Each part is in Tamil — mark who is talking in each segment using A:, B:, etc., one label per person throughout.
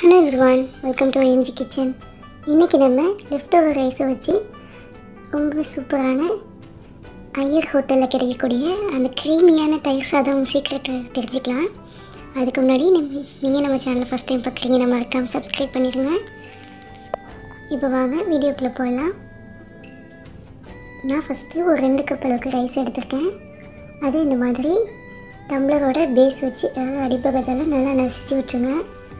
A: hello everyone welcome to MG kitchen இன்றைக்கி நம்ம லெஃப்ட் ஓவர் ரைஸை வச்சு ரொம்ப சூப்பரான ஐயர் ஹோட்டலில் கிடைக்கக்கூடிய அந்த க்ரீமியான தயிர் சாதம் சீக்ரெட் தெரிஞ்சுக்கலாம் அதுக்கு முன்னாடி நம்ம நீங்கள் நம்ம சேனலை ஃபஸ்ட் டைம் பார்க்குறீங்க நம்ம மறக்காமல் சப்ஸ்கிரைப் பண்ணிடுங்க இப்போ வாங்க வீடியோக்குள்ளே போகலாம் நான் ஃபஸ்ட்டு ஒரு ரெண்டு கப் அளவுக்கு ரைஸ் எடுத்திருக்கேன் அது இந்த மாதிரி டம்ளரோட பேஸ் வச்சு அதாவது அடிப்பக்கத்தில் நல்லா நசிச்சு விட்டுருங்க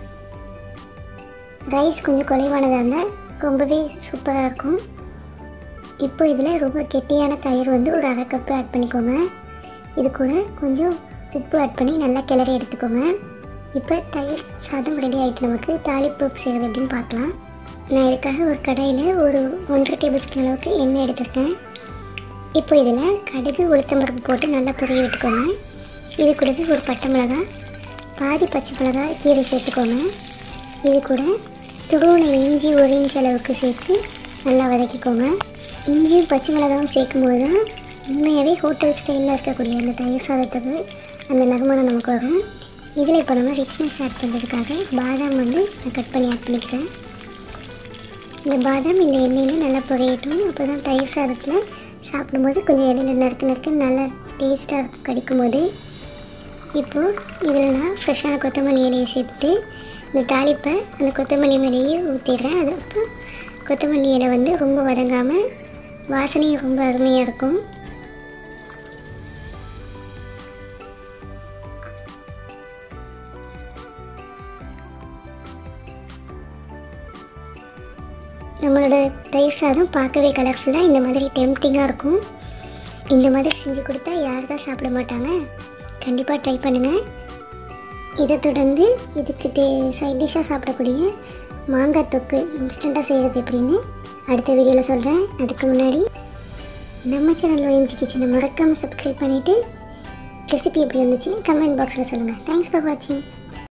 A: ரைஸ் கொஞ்சம் குறைவானதாக இருந்தால் ரொம்பவே சூப்பராக இருக்கும் இப்போ இதில் ரொம்ப கெட்டியான தயிர் வந்து ஒரு அரை கப்பு ஆட் பண்ணிக்கோங்க இது கூட கொஞ்சம் உப்பு ஆட் பண்ணி நல்லா கிளறி எடுத்துக்கோங்க இப்போ தயிர் சாதம் ரெடி ஆகிட்டு நமக்கு தாளிப்பு செய்கிறது அப்படின்னு பார்க்கலாம் நான் இதுக்காக ஒரு கடாயில் ஒரு ஒன்றரை டேபிள் ஸ்பூன் அளவுக்கு எண்ணெய் எடுத்திருக்கேன் இப்போ இதில் கடுகு உளுத்தம்பருப்பு போட்டு நல்லா பொரிய விட்டுக்கோங்க இது கூடவே ஒரு பட்டை மிளகாய் பாதி பச்சை மிளகாய் கீரை சேர்த்துக்கோங்க இது கூட துருவன இஞ்சி ஒரு இன்ச் அளவுக்கு சேர்த்து நல்லா வதக்கிக்கோங்க இஞ்சியும் பச்சை மிளகாவும் சேர்க்கும் போது தான் உண்மையாகவே ஹோட்டல் ஸ்டைலில் இருக்கக்கூடிய அந்த தயிர் சாதத்துக்கு அந்த நறுமணம் நமக்கு வரும் இதில் இப்போ நம்ம ரிச்னஸ் ஆட் பண்ணுறதுக்காக பாதாம் வந்து நான் கட் பண்ணி ஆட் பண்ணிக்கிறேன் இந்த பாதாம் இந்த எண்ணெயில் நல்லா பொரியட்டும் அப்போ தான் தயிர் சாதத்தில் சாப்பிடும்போது கொஞ்சம் இடையில நறுக்கு நறுக்கு நல்லா டேஸ்ட்டாக இருக்கும் கடிக்கும் போது இப்போது இதில் நான் ஃப்ரெஷ்ஷான கொத்தமல்லி இலையை சேர்த்துட்டு இந்த தாளிப்பை அந்த கொத்தமல்லி மேலேயே ஊற்றிடுறேன் அது அப்போ கொத்தமல்லி இலை வந்து ரொம்ப வதங்காமல் வாசனையும் ரொம்ப அருமையாக இருக்கும் நம்மளோட தயிர் சாதம் பார்க்கவே கலர்ஃபுல்லாக இந்த மாதிரி டெம்டிங்காக இருக்கும் இந்த மாதிரி செஞ்சு கொடுத்தா யார் தான் சாப்பிட மாட்டாங்க கண்டிப்பாக ட்ரை பண்ணுங்கள் இதை தொடர்ந்து இதுக்கு டே சைட் டிஷ்ஷாக சாப்பிடக்கூடிய மாங்காய் தொக்கு இன்ஸ்டண்ட்டாக செய்கிறது எப்படின்னு அடுத்த வீடியோவில் சொல்கிறேன் அதுக்கு முன்னாடி நம்ம சேனல் OMG கிச்சனை மறக்காமல் சப்ஸ்கிரைப் பண்ணிவிட்டு ரெசிபி எப்படி வந்துச்சுன்னு கமெண்ட் பாக்ஸில் சொல்லுங்கள் தேங்க்ஸ் ஃபார் வாட்சிங்